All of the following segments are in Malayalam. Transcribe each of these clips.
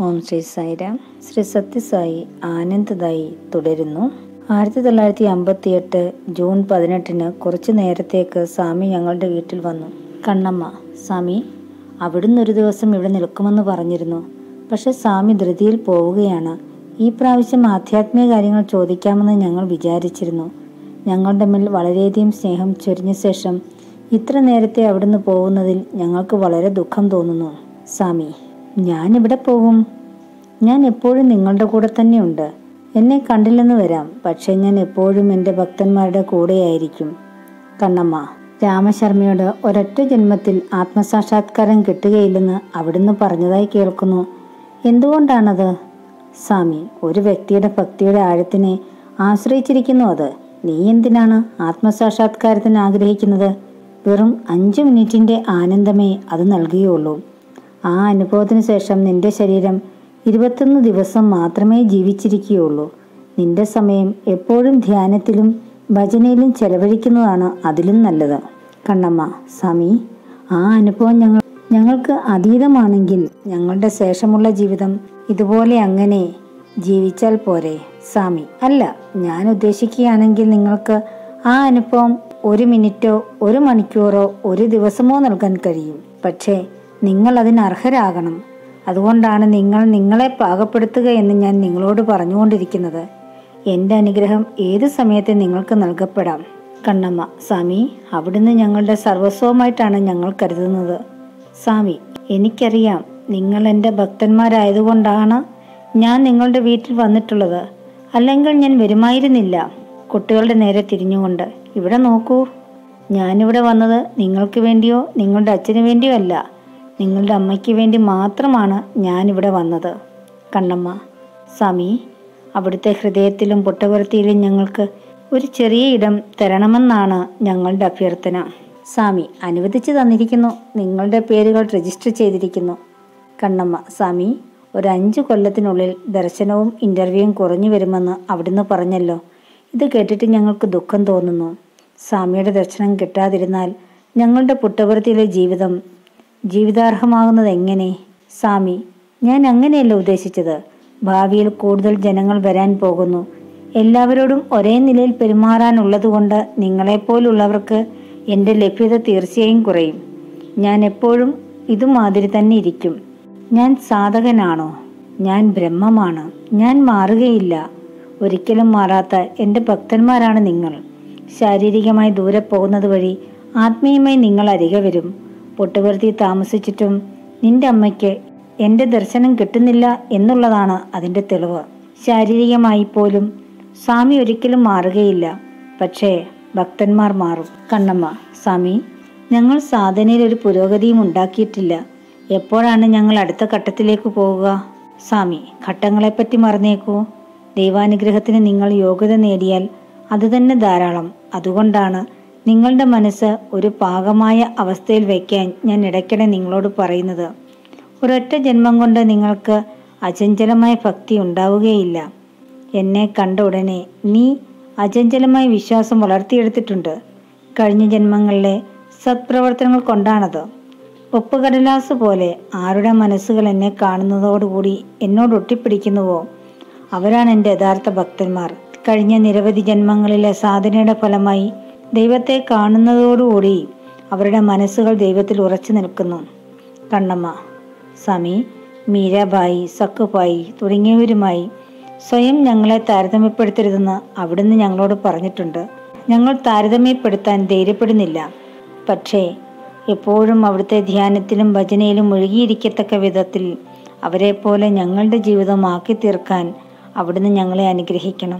ഓം ശ്രീ സായിരാം ശ്രീ സത്യസായി ആനന്ദദായി തുടരുന്നു ആയിരത്തി തൊള്ളായിരത്തി അമ്പത്തി എട്ട് ജൂൺ പതിനെട്ടിന് കുറച്ചു നേരത്തേക്ക് സ്വാമി ഞങ്ങളുടെ വീട്ടിൽ വന്നു കണ്ണമ്മ സ്വാമി അവിടുന്ന് ഒരു ദിവസം ഇവിടെ നിൽക്കുമെന്ന് പറഞ്ഞിരുന്നു പക്ഷെ സ്വാമി ധൃതിയിൽ പോവുകയാണ് ഈ പ്രാവശ്യം ആധ്യാത്മിക കാര്യങ്ങൾ ചോദിക്കാമെന്ന് ഞങ്ങൾ വിചാരിച്ചിരുന്നു ഞങ്ങൾ തമ്മിൽ വളരെയധികം സ്നേഹം ചൊരിഞ്ഞ ശേഷം ഇത്ര നേരത്തെ അവിടുന്ന് പോകുന്നതിൽ ഞങ്ങൾക്ക് വളരെ ദുഃഖം തോന്നുന്നു സ്വാമി ഞാനിവിടെ പോകും ഞാൻ എപ്പോഴും നിങ്ങളുടെ കൂടെ തന്നെയുണ്ട് എന്നെ കണ്ടില്ലെന്ന് വരാം പക്ഷേ ഞാൻ എപ്പോഴും എൻ്റെ ഭക്തന്മാരുടെ കൂടെയായിരിക്കും കണ്ണമ്മ രാമശർമ്മയോട് ഒരൊറ്റ ജന്മത്തിൽ ആത്മസാക്ഷാത്കാരം കിട്ടുകയില്ലെന്ന് അവിടുന്ന് പറഞ്ഞതായി കേൾക്കുന്നു എന്തുകൊണ്ടാണത് സ്വാമി ഒരു വ്യക്തിയുടെ ഭക്തിയുടെ ആഴത്തിനെ ആശ്രയിച്ചിരിക്കുന്നു അത് നീ എന്തിനാണ് ആത്മസാക്ഷാത്കാരത്തിന് ആഗ്രഹിക്കുന്നത് വെറും അഞ്ചു മിനിറ്റിന്റെ ആനന്ദമേ അത് നൽകുകയുള്ളൂ ആ അനുഭവത്തിന് ശേഷം നിന്റെ ശരീരം ഇരുപത്തൊന്ന് ദിവസം മാത്രമേ ജീവിച്ചിരിക്കുകയുള്ളൂ നിന്റെ സമയം എപ്പോഴും ധ്യാനത്തിലും ഭജനയിലും ചെലവഴിക്കുന്നതാണ് അതിലും നല്ലത് കണ്ണമ്മ സ്വാമി ആ അനുഭവം ഞങ്ങൾ ഞങ്ങൾക്ക് അതീതമാണെങ്കിൽ ഞങ്ങളുടെ ശേഷമുള്ള ജീവിതം ഇതുപോലെ അങ്ങനെ ജീവിച്ചാൽ പോരെ സ്വാമി അല്ല ഞാൻ ഉദ്ദേശിക്കുകയാണെങ്കിൽ നിങ്ങൾക്ക് ആ അനുഭവം ഒരു മിനിറ്റോ ഒരു മണിക്കൂറോ ഒരു ദിവസമോ നൽകാൻ കഴിയും പക്ഷേ നിങ്ങൾ അതിന് അർഹരാകണം അതുകൊണ്ടാണ് നിങ്ങൾ നിങ്ങളെ പാകപ്പെടുത്തുക എന്ന് ഞാൻ നിങ്ങളോട് പറഞ്ഞുകൊണ്ടിരിക്കുന്നത് എൻ്റെ അനുഗ്രഹം ഏത് സമയത്ത് നിങ്ങൾക്ക് നൽകപ്പെടാം കണ്ണമ്മ സ്വാമി അവിടുന്ന് ഞങ്ങളുടെ സർവസ്വമായിട്ടാണ് ഞങ്ങൾ കരുതുന്നത് സ്വാമി എനിക്കറിയാം നിങ്ങൾ എൻ്റെ ഭക്തന്മാരായതുകൊണ്ടാണ് ഞാൻ നിങ്ങളുടെ വീട്ടിൽ വന്നിട്ടുള്ളത് അല്ലെങ്കിൽ ഞാൻ വരുമായിരുന്നില്ല കുട്ടികളുടെ നേരെ തിരിഞ്ഞുകൊണ്ട് ഇവിടെ നോക്കൂ ഞാനിവിടെ വന്നത് നിങ്ങൾക്ക് വേണ്ടിയോ നിങ്ങളുടെ അച്ഛന് വേണ്ടിയോ അല്ല നിങ്ങളുടെ അമ്മയ്ക്ക് വേണ്ടി മാത്രമാണ് ഞാനിവിടെ വന്നത് കണ്ണമ്മ സ്വാമി അവിടുത്തെ ഹൃദയത്തിലും പുട്ടപുരത്തിയിലും ഞങ്ങൾക്ക് ഒരു ചെറിയ ഇടം തരണമെന്നാണ് ഞങ്ങളുടെ അഭ്യർത്ഥന സ്വാമി അനുവദിച്ചു തന്നിരിക്കുന്നു നിങ്ങളുടെ പേരുകൾ രജിസ്റ്റർ ചെയ്തിരിക്കുന്നു കണ്ണമ്മ സ്വാമി ഒരു അഞ്ചു കൊല്ലത്തിനുള്ളിൽ ദർശനവും ഇന്റർവ്യൂവും കുറഞ്ഞു വരുമെന്ന് അവിടുന്ന് പറഞ്ഞല്ലോ ഇത് കേട്ടിട്ട് ഞങ്ങൾക്ക് ദുഃഖം തോന്നുന്നു സ്വാമിയുടെ ദർശനം കിട്ടാതിരുന്നാൽ ഞങ്ങളുടെ പുട്ടപുരത്തിലെ ജീവിതം ജീവിതാർഹമാകുന്നത് എങ്ങനെ സ്വാമി ഞാൻ അങ്ങനെയല്ല ഉദ്ദേശിച്ചത് ഭാവിയിൽ കൂടുതൽ ജനങ്ങൾ വരാൻ പോകുന്നു എല്ലാവരോടും ഒരേ നിലയിൽ പെരുമാറാനുള്ളതുകൊണ്ട് നിങ്ങളെപ്പോലുള്ളവർക്ക് എൻ്റെ ലഭ്യത തീർച്ചയായും കുറയും ഞാൻ എപ്പോഴും ഇതുമാതിരി തന്നെ ഇരിക്കും ഞാൻ സാധകനാണോ ഞാൻ ബ്രഹ്മമാണ് ഞാൻ മാറുകയില്ല ഒരിക്കലും മാറാത്ത എൻ്റെ ഭക്തന്മാരാണ് നിങ്ങൾ ശാരീരികമായി ദൂരെ പോകുന്നത് വഴി ആത്മീയമായി നിങ്ങൾ അരികെ വരും പൊട്ടുപുറത്തി താമസിച്ചിട്ടും നിന്റെ അമ്മയ്ക്ക് എൻ്റെ ദർശനം കിട്ടുന്നില്ല എന്നുള്ളതാണ് അതിൻ്റെ തെളിവ് ശാരീരികമായി പോലും സ്വാമി ഒരിക്കലും മാറുകയില്ല പക്ഷേ ഭക്തന്മാർ മാറും കണ്ണമ്മ സ്വാമി ഞങ്ങൾ സാധനയിൽ ഒരു പുരോഗതിയും ഉണ്ടാക്കിയിട്ടില്ല എപ്പോഴാണ് ഞങ്ങൾ അടുത്ത ഘട്ടത്തിലേക്ക് പോവുക സ്വാമി ഘട്ടങ്ങളെപ്പറ്റി മറന്നേക്കൂ ദൈവാനുഗ്രഹത്തിന് നിങ്ങൾ യോഗ്യത നേടിയാൽ അത് തന്നെ ധാരാളം അതുകൊണ്ടാണ് നിങ്ങളുടെ മനസ്സ് ഒരു പാകമായ അവസ്ഥയിൽ വയ്ക്കാൻ ഞാൻ ഇടയ്ക്കിടെ നിങ്ങളോട് പറയുന്നത് ഒരൊറ്റ ജന്മം കൊണ്ട് നിങ്ങൾക്ക് അചഞ്ചലമായ ഭക്തി ഉണ്ടാവുകയില്ല എന്നെ കണ്ട ഉടനെ നീ അചഞ്ചലമായ വിശ്വാസം വളർത്തിയെടുത്തിട്ടുണ്ട് കഴിഞ്ഞ ജന്മങ്ങളിലെ സത്പ്രവർത്തനങ്ങൾ കൊണ്ടാണത് ഒപ്പുകടലാസ് പോലെ ആരുടെ മനസ്സുകൾ എന്നെ കാണുന്നതോടുകൂടി എന്നോട് ഒട്ടിപ്പിടിക്കുന്നുവോ അവരാണ് എൻ്റെ യഥാർത്ഥ ഭക്തന്മാർ കഴിഞ്ഞ നിരവധി ജന്മങ്ങളിലെ സാധനയുടെ ഫലമായി ദൈവത്തെ കാണുന്നതോടുകൂടി അവരുടെ മനസ്സുകൾ ദൈവത്തിൽ ഉറച്ചു നിൽക്കുന്നു കണ്ണമ്മ സ്വാമി മീരാബായി സക്കുബായി തുടങ്ങിയവരുമായി സ്വയം ഞങ്ങളെ താരതമ്യപ്പെടുത്തരുതെന്ന് അവിടുന്ന് ഞങ്ങളോട് പറഞ്ഞിട്ടുണ്ട് ഞങ്ങൾ താരതമ്യപ്പെടുത്താൻ ധൈര്യപ്പെടുന്നില്ല പക്ഷേ എപ്പോഴും അവിടുത്തെ ധ്യാനത്തിലും ഭജനയിലും മുഴുകിയിരിക്കത്തക്ക വിധത്തിൽ അവരെ പോലെ ഞങ്ങളുടെ ജീവിതം ആക്കി തീർക്കാൻ അവിടുന്ന് ഞങ്ങളെ അനുഗ്രഹിക്കണം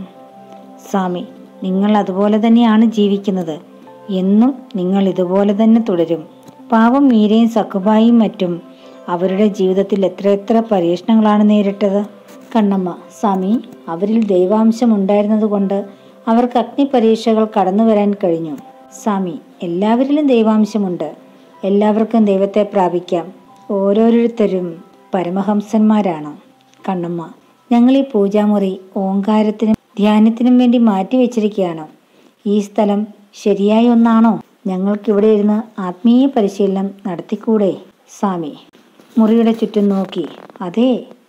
സ്വാമി നിങ്ങൾ അതുപോലെ തന്നെയാണ് ജീവിക്കുന്നത് എന്നും നിങ്ങൾ ഇതുപോലെ തന്നെ തുടരും പാവം മീരയും സക്കുബായും മറ്റും അവരുടെ ജീവിതത്തിൽ എത്രയെത്ര പരീക്ഷണങ്ങളാണ് നേരിട്ടത് കണ്ണമ്മ സ്വാമി അവരിൽ ദൈവാംശം ഉണ്ടായിരുന്നത് കൊണ്ട് അവർക്ക് അഗ്നി പരീക്ഷകൾ കടന്നു വരാൻ കഴിഞ്ഞു സ്വാമി എല്ലാവരിലും ദൈവാംശമുണ്ട് എല്ലാവർക്കും ദൈവത്തെ പ്രാപിക്കാം ഓരോരുത്തരും പരമഹംസന്മാരാണ് കണ്ണമ്മ ഞങ്ങൾ ഈ പൂജാമുറി ഓങ്കാരത്തിനും ധ്യാനത്തിനും വേണ്ടി മാറ്റി വെച്ചിരിക്കുകയാണ് ഈ സ്ഥലം ശരിയായ ഒന്നാണോ ഞങ്ങൾക്കിവിടെ ഇരുന്ന് ആത്മീയ പരിശീലനം നടത്തിക്കൂടെ സ്വാമി മുറിയുടെ ചുറ്റും നോക്കി അതെ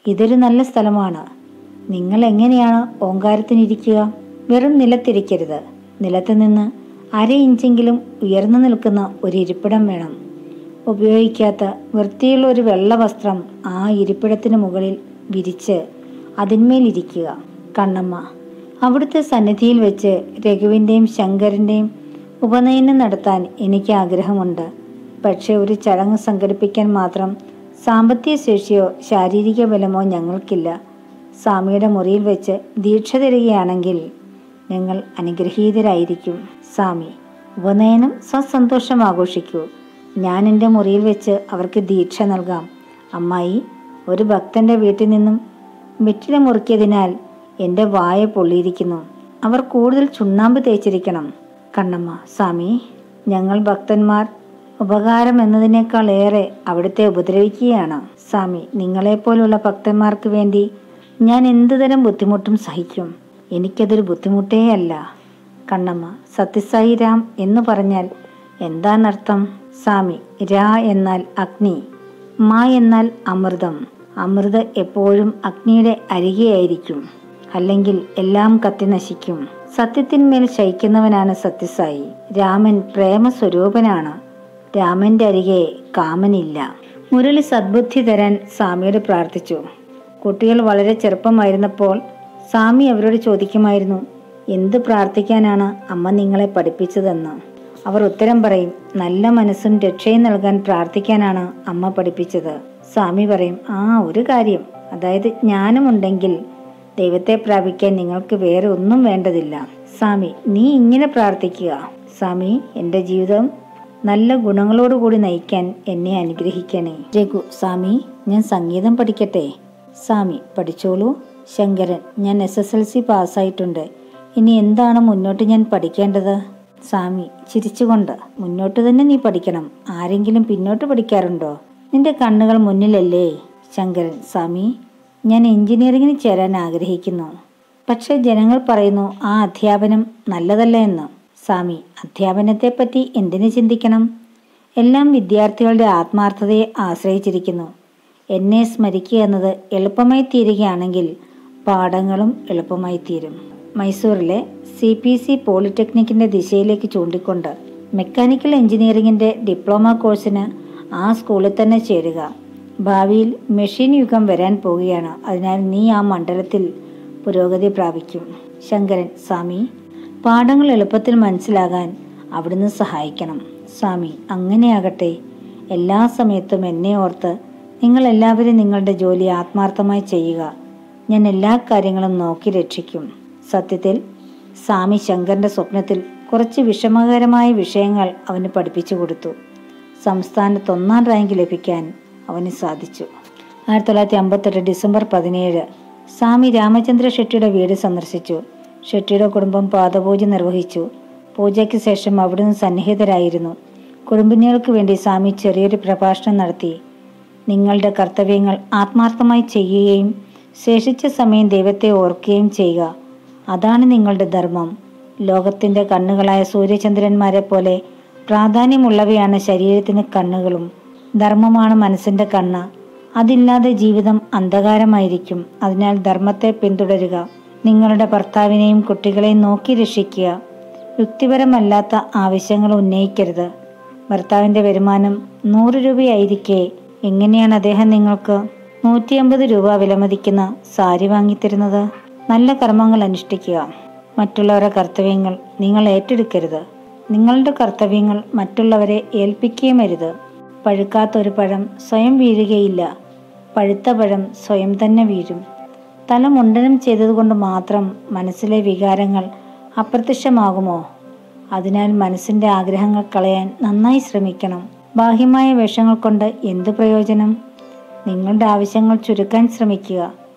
ഇതൊരു നല്ല സ്ഥലമാണ് നിങ്ങൾ എങ്ങനെയാണ് ഓങ്കാരത്തിനിരിക്കുക വെറും നിലത്തിരിക്കരുത് നിലത്ത് നിന്ന് അര ഇഞ്ചെങ്കിലും ഉയർന്നു നിൽക്കുന്ന ഒരു ഇരിപ്പിടം വേണം ഉപയോഗിക്കാത്ത വൃത്തിയുള്ള ഒരു വെള്ള വസ്ത്രം ആ ഇരിപ്പിടത്തിന് മുകളിൽ വിരിച്ച് അതിന്മേലിരിക്കുക കണ്ണമ്മ അവിടുത്തെ സന്നിധിയിൽ വെച്ച് രഘുവിൻ്റെയും ശങ്കരൻ്റെയും ഉപനയനം നടത്താൻ എനിക്ക് ആഗ്രഹമുണ്ട് പക്ഷേ ഒരു ചടങ്ങ് സംഘടിപ്പിക്കാൻ മാത്രം സാമ്പത്തിക ശേഷിയോ ശാരീരിക ബലമോ ഞങ്ങൾക്കില്ല സ്വാമിയുടെ മുറിയിൽ വെച്ച് ദീക്ഷ തരികയാണെങ്കിൽ ഞങ്ങൾ അനുഗ്രഹീതരായിരിക്കും സ്വാമി ഉപനയനം സ്വസന്തോഷം ആഘോഷിക്കൂ ഞാൻ എൻ്റെ മുറിയിൽ വെച്ച് അവർക്ക് ദീക്ഷ നൽകാം അമ്മായി ഒരു ഭക്തന്റെ വീട്ടിൽ നിന്നും വെറ്റില മുറുക്കിയതിനാൽ എൻ്റെ വായ പൊള്ളിയിരിക്കുന്നു അവർ കൂടുതൽ ചുണ്ണാമ്പ് തേച്ചിരിക്കണം കണ്ണമ്മ സ്വാമി ഞങ്ങൾ ഭക്തന്മാർ ഉപകാരം എന്നതിനേക്കാൾ ഏറെ അവിടുത്തെ ഉപദ്രവിക്കുകയാണ് സ്വാമി നിങ്ങളെപ്പോലുള്ള ഭക്തന്മാർക്ക് വേണ്ടി ഞാൻ എന്തുതരം ബുദ്ധിമുട്ടും സഹിക്കും എനിക്കതൊരു ബുദ്ധിമുട്ടേ അല്ല കണ്ണമ്മ സത്യസായി രാം എന്ന് പറഞ്ഞാൽ എന്താണർത്ഥം സ്വാമി രാ എന്നാൽ അഗ്നി മാ എന്നാൽ അമൃതം അമൃത് എപ്പോഴും അഗ്നിയുടെ അരികെയായിരിക്കും അല്ലെങ്കിൽ എല്ലാം കത്തി നശിക്കും സത്യത്തിന്മേൽ ശയിക്കുന്നവനാണ് സത്യസായി രാമൻ പ്രേമസ്വരൂപനാണ് രാമന്റെ അരികെ കാമനില്ല മുരളി സദ്ബുദ്ധി തരാൻ സ്വാമിയോട് പ്രാർത്ഥിച്ചു കുട്ടികൾ വളരെ ചെറുപ്പമായിരുന്നപ്പോൾ സ്വാമി അവരോട് ചോദിക്കുമായിരുന്നു എന്ത് പ്രാർത്ഥിക്കാനാണ് അമ്മ നിങ്ങളെ പഠിപ്പിച്ചതെന്ന് അവർ ഉത്തരം പറയും നല്ല മനസ്സും രക്ഷയും നൽകാൻ പ്രാർത്ഥിക്കാനാണ് അമ്മ പഠിപ്പിച്ചത് സ്വാമി പറയും ആ ഒരു കാര്യം അതായത് ജ്ഞാനമുണ്ടെങ്കിൽ ദൈവത്തെ പ്രാപിക്കാൻ നിങ്ങൾക്ക് വേറെ ഒന്നും വേണ്ടതില്ല സ്വാമി നീ ഇങ്ങനെ പ്രാർത്ഥിക്കുക സ്വാമി എൻ്റെ ജീവിതം നല്ല ഗുണങ്ങളോടുകൂടി നയിക്കാൻ എന്നെ അനുഗ്രഹിക്കണേ രഘു സ്വാമി ഞാൻ സംഗീതം പഠിക്കട്ടെ സ്വാമി പഠിച്ചോളൂ ശങ്കരൻ ഞാൻ എസ് എസ് എൽ സി പാസ്സായിട്ടുണ്ട് ഇനി എന്താണ് മുന്നോട്ട് ഞാൻ പഠിക്കേണ്ടത് സ്വാമി ചിരിച്ചുകൊണ്ട് മുന്നോട്ട് തന്നെ നീ പഠിക്കണം ആരെങ്കിലും പിന്നോട്ട് പഠിക്കാറുണ്ടോ നിന്റെ കണ്ണുകൾ മുന്നിലല്ലേ ശങ്കരൻ സ്വാമി ഞാൻ എഞ്ചിനീയറിംഗിന് ചേരാൻ ആഗ്രഹിക്കുന്നു പക്ഷേ ജനങ്ങൾ പറയുന്നു ആ അധ്യാപനം നല്ലതല്ല എന്ന് സ്വാമി അധ്യാപനത്തെപ്പറ്റി എന്തിനു ചിന്തിക്കണം എല്ലാം വിദ്യാർത്ഥികളുടെ ആത്മാർത്ഥതയെ ആശ്രയിച്ചിരിക്കുന്നു എന്നെ സ്മരിക്കുക എന്നത് എളുപ്പമായി തീരുകയാണെങ്കിൽ പാഠങ്ങളും എളുപ്പമായി തീരും മൈസൂറിലെ സി പി സി പോളിടെക്നിക്കിന്റെ ദിശയിലേക്ക് ചൂണ്ടിക്കൊണ്ട് മെക്കാനിക്കൽ എഞ്ചിനീയറിംഗിന്റെ ഡിപ്ലോമ കോഴ്സിന് ആ സ്കൂളിൽ തന്നെ ചേരുക ഭാവിയിൽ മെഷീൻ യുഗം വരാൻ പോവുകയാണ് അതിനാൽ നീ ആ മണ്ഡലത്തിൽ പുരോഗതി പ്രാപിക്കും ശങ്കരൻ സ്വാമി പാഠങ്ങൾ എളുപ്പത്തിൽ മനസ്സിലാകാൻ അവിടുന്ന് സഹായിക്കണം സ്വാമി അങ്ങനെയാകട്ടെ എല്ലാ സമയത്തും എന്നെ ഓർത്ത് നിങ്ങൾ എല്ലാവരും നിങ്ങളുടെ ജോലി ആത്മാർത്ഥമായി ചെയ്യുക ഞാൻ എല്ലാ കാര്യങ്ങളും നോക്കി രക്ഷിക്കും സത്യത്തിൽ സ്വാമി ശങ്കറിന്റെ സ്വപ്നത്തിൽ കുറച്ച് വിഷമകരമായ വിഷയങ്ങൾ അവന് പഠിപ്പിച്ചു കൊടുത്തു സംസ്ഥാനത്ത് ഒന്നാം റാങ്ക് ലഭിക്കാൻ അവന് സാധിച്ചു ആയിരത്തി തൊള്ളായിരത്തി അമ്പത്തെട്ട് ഡിസംബർ പതിനേഴ് സ്വാമി രാമചന്ദ്ര ഷെട്ടിയുടെ വീട് സന്ദർശിച്ചു ഷെട്ടിയുടെ കുടുംബം പാദപൂജ നിർവഹിച്ചു പൂജയ്ക്ക് ശേഷം അവിടുന്ന് സന്നിഹിതരായിരുന്നു കുടുംബിനികൾക്ക് വേണ്ടി സ്വാമി ചെറിയൊരു പ്രഭാഷണം നടത്തി നിങ്ങളുടെ കർത്തവ്യങ്ങൾ ആത്മാർത്ഥമായി ചെയ്യുകയും ശേഷിച്ച സമയം ദൈവത്തെ ഓർക്കുകയും ചെയ്യുക അതാണ് നിങ്ങളുടെ ധർമ്മം ലോകത്തിന്റെ കണ്ണുകളായ സൂര്യചന്ദ്രന്മാരെ പോലെ പ്രാധാന്യമുള്ളവയാണ് ശരീരത്തിന് കണ്ണുകളും ധർമ്മമാണ് മനസ്സിന്റെ കണ്ണ് അതില്ലാതെ ജീവിതം അന്ധകാരമായിരിക്കും അതിനാൽ ധർമ്മത്തെ പിന്തുടരുക നിങ്ങളുടെ ഭർത്താവിനെയും കുട്ടികളെയും നോക്കി രക്ഷിക്കുക യുക്തിപരമല്ലാത്ത ആവശ്യങ്ങൾ ഉന്നയിക്കരുത് ഭർത്താവിന്റെ വരുമാനം നൂറ് രൂപയായിരിക്കെ എങ്ങനെയാണ് അദ്ദേഹം നിങ്ങൾക്ക് നൂറ്റി അമ്പത് രൂപ വിലമതിക്കുന്ന സാരി വാങ്ങിത്തരുന്നത് നല്ല കർമ്മങ്ങൾ അനുഷ്ഠിക്കുക മറ്റുള്ളവരുടെ കർത്തവ്യങ്ങൾ നിങ്ങൾ ഏറ്റെടുക്കരുത് നിങ്ങളുടെ കർത്തവ്യങ്ങൾ മറ്റുള്ളവരെ ഏൽപ്പിക്കുകയും അരുത് പഴുക്കാത്ത ഒരു പഴം സ്വയം വീഴുകയില്ല പഴുത്ത പഴം സ്വയം തന്നെ വീഴും തല മുണ്ടനം ചെയ്തതുകൊണ്ട് മാത്രം മനസ്സിലെ വികാരങ്ങൾ അപ്രത്യക്ഷമാകുമോ അതിനാൽ മനസ്സിന്റെ ആഗ്രഹങ്ങൾ കളയാൻ നന്നായി ശ്രമിക്കണം ബാഹ്യമായ വേഷങ്ങൾ കൊണ്ട് എന്തു പ്രയോജനം നിങ്ങളുടെ ആവശ്യങ്ങൾ ചുരുക്കാൻ ശ്രമിക്കുക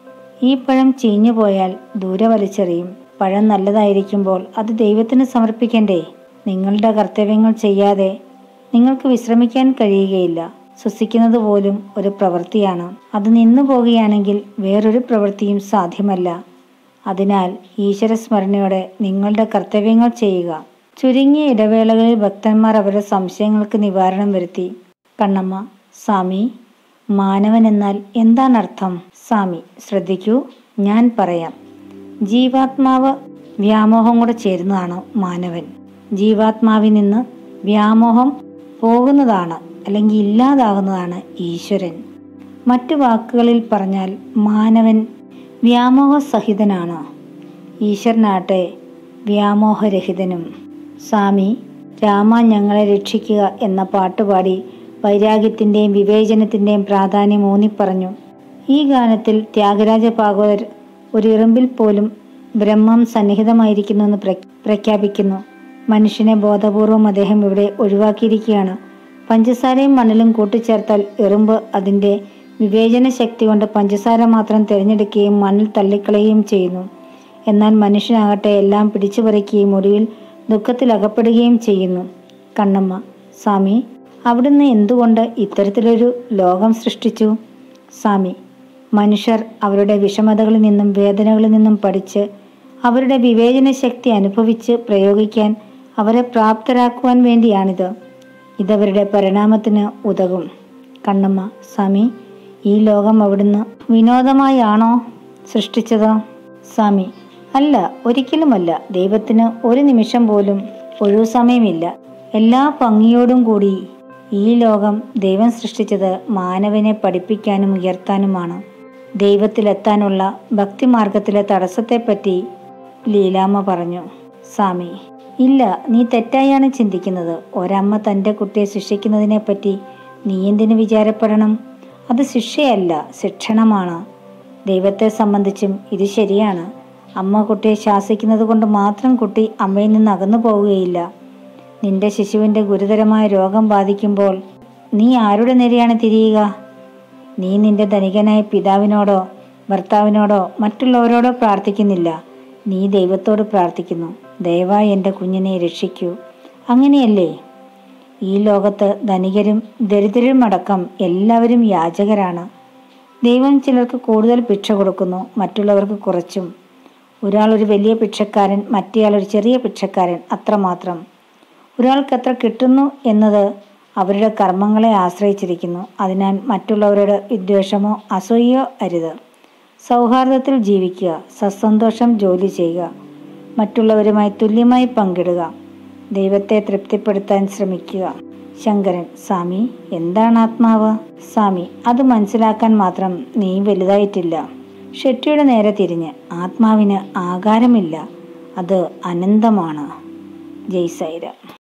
ഈ പഴം ചീഞ്ഞു പോയാൽ ദൂരെ വലിച്ചെറിയും പഴം നല്ലതായിരിക്കുമ്പോൾ അത് ദൈവത്തിന് സമർപ്പിക്കണ്ടേ നിങ്ങളുടെ കർത്തവ്യങ്ങൾ ചെയ്യാതെ നിങ്ങൾക്ക് വിശ്രമിക്കാൻ കഴിയുകയില്ല ശ്വസിക്കുന്നത് പോലും ഒരു പ്രവൃത്തിയാണ് അത് നിന്നു പോകുകയാണെങ്കിൽ വേറൊരു പ്രവൃത്തിയും സാധ്യമല്ല അതിനാൽ ഈശ്വര സ്മരണയോടെ നിങ്ങളുടെ കർത്തവ്യങ്ങൾ ചെയ്യുക ചുരുങ്ങിയ ഇടവേളകളിൽ ഭക്തന്മാർ അവരുടെ സംശയങ്ങൾക്ക് നിവാരണം വരുത്തി കണ്ണമ്മ സ്വാമി മാനവൻ എന്നാൽ എന്താണർത്ഥം സ്വാമി ശ്രദ്ധിക്കൂ ഞാൻ പറയാം ജീവാത്മാവ് വ്യാമോഹം കൂടെ ചേരുന്നതാണ് മാനവൻ ജീവാത്മാവിൽ നിന്ന് വ്യാമോഹം പോകുന്നതാണ് അല്ലെങ്കിൽ ഇല്ലാതാകുന്നതാണ് ഈശ്വരൻ മറ്റു വാക്കുകളിൽ പറഞ്ഞാൽ മാനവൻ വ്യാമോഹസഹിതനാണ് ഈശ്വരനാട്ടെ വ്യാമോഹരഹിതനും സ്വാമി രാമ ഞങ്ങളെ രക്ഷിക്കുക എന്ന പാട്ടുപാടി വൈരാഗ്യത്തിൻ്റെയും വിവേചനത്തിൻ്റെയും പ്രാധാന്യം ഊന്നിപ്പറഞ്ഞു ഈ ഗാനത്തിൽ ത്യാഗരാജ ഭാഗവതർ ഒരു ഇറുമ്പിൽ പോലും ബ്രഹ്മം സന്നിഹിതമായിരിക്കുന്നുവെന്ന് പ്ര പ്രഖ്യാപിക്കുന്നു മനുഷ്യനെ ബോധപൂർവം അദ്ദേഹം ഇവിടെ ഒഴിവാക്കിയിരിക്കുകയാണ് പഞ്ചസാരയും മണലും കൂട്ടിച്ചേർത്താൽ എറുമ്പ് അതിൻ്റെ വിവേചന ശക്തി കൊണ്ട് പഞ്ചസാര മാത്രം തിരഞ്ഞെടുക്കുകയും മണ്ണിൽ തള്ളിക്കളയുകയും ചെയ്യുന്നു എന്നാൽ മനുഷ്യനാകട്ടെ എല്ലാം പിടിച്ചു പറിക്കുകയും ഒടുവിൽ ദുഃഖത്തിൽ അകപ്പെടുകയും ചെയ്യുന്നു കണ്ണമ്മ സ്വാമി അവിടുന്ന് എന്തുകൊണ്ട് ഇത്തരത്തിലൊരു ലോകം സൃഷ്ടിച്ചു സ്വാമി മനുഷ്യർ അവരുടെ വിഷമതകളിൽ നിന്നും വേദനകളിൽ നിന്നും പഠിച്ച് അവരുടെ വിവേചന ശക്തി അനുഭവിച്ച് പ്രയോഗിക്കാൻ അവരെ പ്രാപ്തരാക്കുവാൻ വേണ്ടിയാണിത് ഇതവരുടെ പരിണാമത്തിന് ഉതകും കണ്ണമ്മ സ്വാമി ഈ ലോകം അവിടുന്ന് വിനോദമായാണോ സൃഷ്ടിച്ചത് സ്വാമി അല്ല ഒരിക്കലുമല്ല ദൈവത്തിന് ഒരു നിമിഷം പോലും ഒഴിവു സമയമില്ല എല്ലാ ഭംഗിയോടും കൂടി ഈ ലോകം ദൈവം സൃഷ്ടിച്ചത് മാനവനെ പഠിപ്പിക്കാനും ഉയർത്താനുമാണ് ദൈവത്തിലെത്താനുള്ള ഭക്തിമാർഗത്തിലെ തടസ്സത്തെപ്പറ്റി ലീലാമ്മ പറഞ്ഞു സ്വാമി ഇല്ല നീ തെറ്റായാണ് ചിന്തിക്കുന്നത് ഒരമ്മ തൻ്റെ കുട്ടിയെ ശിക്ഷിക്കുന്നതിനെ പറ്റി നീ എന്തിനു വിചാരപ്പെടണം അത് ശിക്ഷയല്ല ശിക്ഷണമാണ് ദൈവത്തെ സംബന്ധിച്ചും ഇത് ശരിയാണ് അമ്മ കുട്ടിയെ ശാസിക്കുന്നത് കൊണ്ട് മാത്രം കുട്ടി അമ്മയിൽ നിന്ന് അകന്നു പോവുകയില്ല നിന്റെ ശിശുവിൻ്റെ ഗുരുതരമായ രോഗം ബാധിക്കുമ്പോൾ നീ ആരുടെ നേരെയാണ് തിരിയുക നീ നിന്റെ ധനികനായ പിതാവിനോടോ ഭർത്താവിനോടോ മറ്റുള്ളവരോടോ പ്രാർത്ഥിക്കുന്നില്ല നീ ദൈവത്തോട് പ്രാർത്ഥിക്കുന്നു ദയവായി എൻ്റെ കുഞ്ഞിനെ രക്ഷിക്കൂ അങ്ങനെയല്ലേ ഈ ലോകത്ത് ധനികരും ദരിദ്രരുമടക്കം എല്ലാവരും യാചകരാണ് ദൈവം ചിലർക്ക് കൂടുതൽ ഭിക്ഷ കൊടുക്കുന്നു മറ്റുള്ളവർക്ക് കുറച്ചും ഒരാൾ ഒരു വലിയ ഭിക്ഷക്കാരൻ മറ്റേയാൾ ഒരു ചെറിയ ഭിക്ഷക്കാരൻ അത്രമാത്രം ഒരാൾക്ക് എത്ര കിട്ടുന്നു എന്നത് അവരുടെ കർമ്മങ്ങളെ ആശ്രയിച്ചിരിക്കുന്നു അതിനാൽ മറ്റുള്ളവരോട് വിദ്വേഷമോ അസൂയയോ അരുത് സൗഹാർദ്ദത്തിൽ ജീവിക്കുക സസന്തോഷം ജോലി ചെയ്യുക മറ്റുള്ളവരുമായി തുല്യമായി പങ്കിടുക ദൈവത്തെ തൃപ്തിപ്പെടുത്താൻ ശ്രമിക്കുക ശങ്കരൻ സ്വാമി എന്താണ് ആത്മാവ് സ്വാമി അത് മനസ്സിലാക്കാൻ മാത്രം നീ വലുതായിട്ടില്ല ഷെട്ടിയുടെ നേരെ തിരിഞ്ഞ് ആത്മാവിന് ആകാരമില്ല അത് അനന്തമാണ് ജയ്സൈര